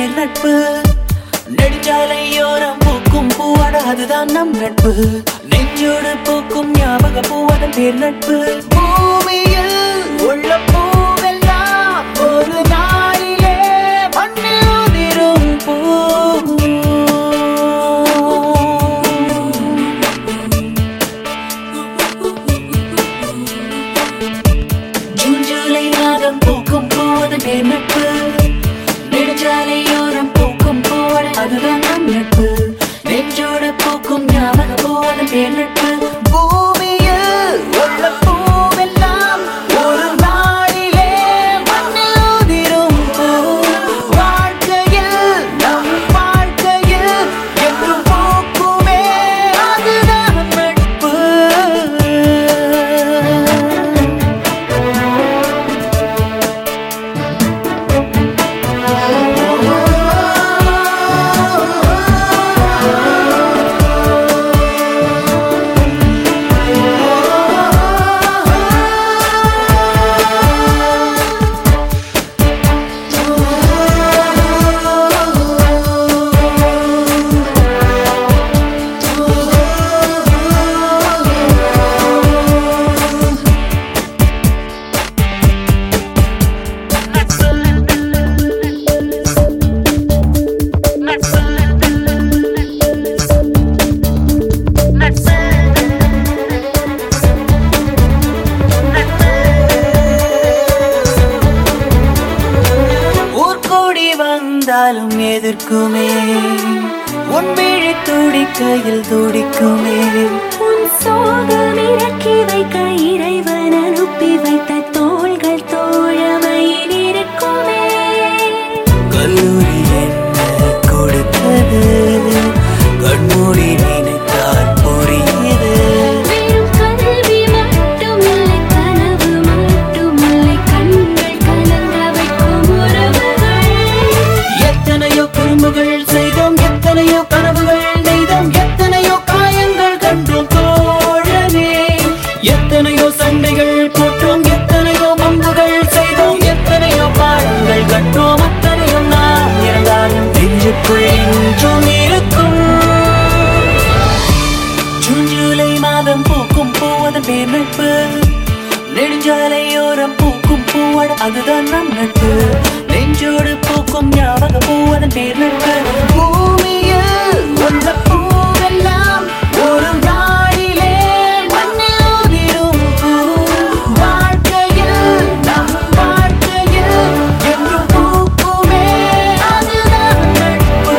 பேர் நட்பு நெடுஞ்சாலையோரம் பூக்கும் பூவாட அதுதான் நம் நட்பு நெஞ்சோடு பூக்கும் ஞாபக பூவதன் பேர் நட்பு பூமியில் உள்ள பூவெல்லாம் ஒரு நாளிலே மண்ணில் உதிரும் பூ ஜூன் ஜூலை மாதம் பூக்கும் பூவதன் பேர் நட்பு நெடுஞ்சாலையோரம் பூக்கும் பூவட அதுதான் நம் நட்பு நெஞ்சோடு பூக்கும் ஞாபக பூவதன் பேர் நட்பு பூமியில் உள்ள பூவெல்லாம் ஒரு நாளிலே மண்ணில் உதிரும் பூ வாழ்க்கையில் நம் வாழ்க்கையில் என்றும் பூக்குமே அதுதான் நட்பு ஊர்கூடி வந்தாலும் எதிர்க்குமே உன் விழி துடிக்கையில் துடிக்குமே உன் சோகம் இறக்கி வைக்க இறைவன் அனுப்பி வைத்த தோள்கள் தோழமையில் இருக்குமே கல்லூரி என்ன கொடுத்தது கண்மூடி நினைத்தால் புரியுது வெறும் கல்வி மட்டுமில்லை கனவு மட்டுமில்லை கண்கள் கலங்க வைக்கும் உறவுகள் எத்தனையோ குறும்புகள் செய்தோம் எத்தனையோ கனவுகள் நெய்தோம் எத்தனையோ காயங்கள் கண்டோம் தோழனே எத்தனையோ சண்டைகள் போட்டோம் எத்தனையோ மம்புகள் செய்தோம் எத்தனையோ பாடங்கள் கற்றோம் அத்தனையும் நாம் இருந்தாலும் நெஞ்சுக்குள் என்றும் இருக்கும் ஜூன் ஜூலை மாதம் பூக்கும் பூவதன் பேர் நட்பு நெடுஞ்சாலையோரம் பூக்கும் பூவட அதுதான் நம் நட்பு நெஞ்சோடு பூக்கும் ஞாபக பூவதன் பேர் நட்பு பூமியில் உள்ள பூவெல்லாம் ஒரு நாளிலே மண்ணில் உதிரும் பூ. வாழ்க்கையில் நம் வாழ்க்கையில் என்றும் பூக்குமே அதுதான் நட்பு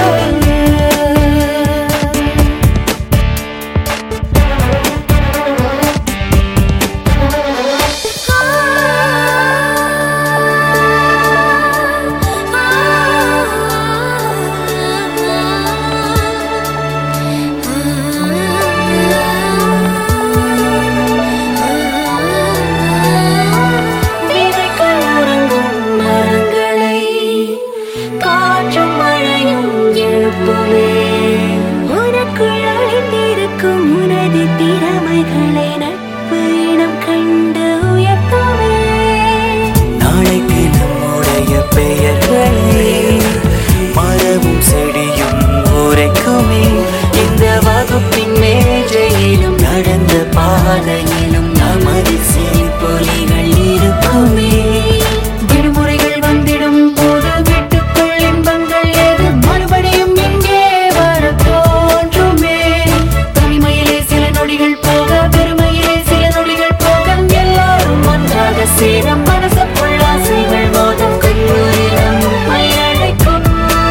விதைகள் உறங்கும் மரங்களை காற்றும் மழையும் எழுப்புமே உனக்குள் அழிந்திருக்கும் உனது திறமைகளை நட்பு இனம் கண்டு உயர்த்துமே நாளைக்கு நம்முடைய பெயர்களே மரமும் செடியும் உரைக்குமே இந்த வகுப்பின் மேஜையிலும் நடந்த பாதையிலும் நமது சிரிப்பொலிகள் இருக்குமே விடுமுறைகள் வந்திடும் போது வீட்டுக்குள் இன்பங்கள் ஏது மறுபடியும் இங்கே வர தோன்றுமே தனிமையிலே சில நொடிகள் போக பெருமையிலே சில நொடிகள் போக எல்லாரும் ஒன்றாக சேர மனசுக்குள் ஆசைகள் மோதும் கல்லூரி நம்மை அழைக்கும்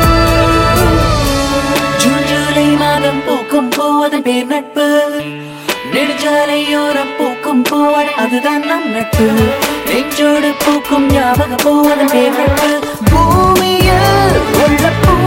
ஜூன் ஜூலை மாதம் பூக்கும் பூவதன் பேர் நட்பு நெடுஞ்சாலையோரம் பூக்கும் பூவட அதுதான் நம் நட்பு நெஞ்சோடு பூக்கும் ஞாபக பூவதன் பேர் நட்பு பூமியில் உள்ள பூ